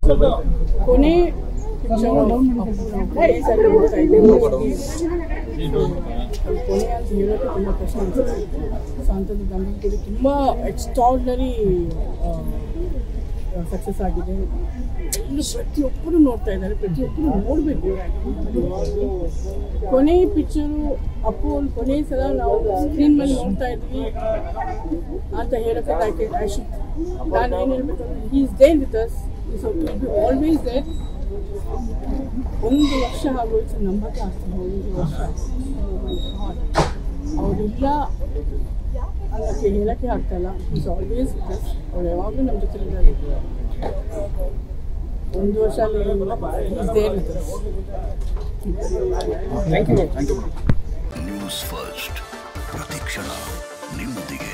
ಕೊನೆ picture ಕೊನೆ ಸಾರಿ ನೋಡ್ತಾ ಇದ್ದೇವೆ. ಅದು ಕೊನೆ ಅಂತ ಹೇಳೋಕ್ಕೆ ತುಂಬ ಕಷ್ಟ ಅನಿಸುತ್ತೆ ಸೊ ಅಂಥದ್ದು ನಮಗೆ ತುಂಬ ಎಕ್ಸ್ಟ್ರಾರ್ಡಿನರಿ ಸಕ್ಸಸ್ ಆಗಿದೆ ಇನ್ನು ಪ್ರತಿಯೊಬ್ಬರು ನೋಡ್ತಾ ಇದ್ದಾರೆ ಪ್ರತಿಯೊಬ್ಬರು ನೋಡಬೇಕು ಕೊನೆ ಪಿಕ್ಚರು ಅಪ್ಪು ಒಂದು ಕೊನೆ ಸಲ ನಾವು ಸ್ಕ್ರೀನ್ ಮೇಲೆ ನೋಡ್ತಾ ಇದ್ವಿ ಅಂತ ಹೇಳಕ್ಕೆ ಐ ಐ ಶುಡ್ ನಾನು ಏನು ಹೇಳ್ಬೇಕು he is there with us is always there ಒಂದು ವರ್ಷ ಆಗೋಯ್ತು ನಂಬಕ್ಕೆ ಆಗ್ತದೆ ಒಂದು ವರ್ಷ ಅವರಿಲ್ಲ ಅನ್ನೋಕ್ಕೆ ಹೇಳಕ್ಕೆ ಆಗ್ತಾಯಿಲ್ಲ ಇಸ್ ಆಲ್ವೇಸ್ ವಿತ್ ಅಸ್ ಅವ್ರು ಯಾವಾಗಲೂ ನಮ್ಮ ಜೊತೆ ಇದ್ದಾರೆ ಒಂದು ವರ್ಷ is there with us thank you thank you News First ಪ್ರತಿಕ್ಷಣ ನಿಮ್ಮೊಂದಿಗೆ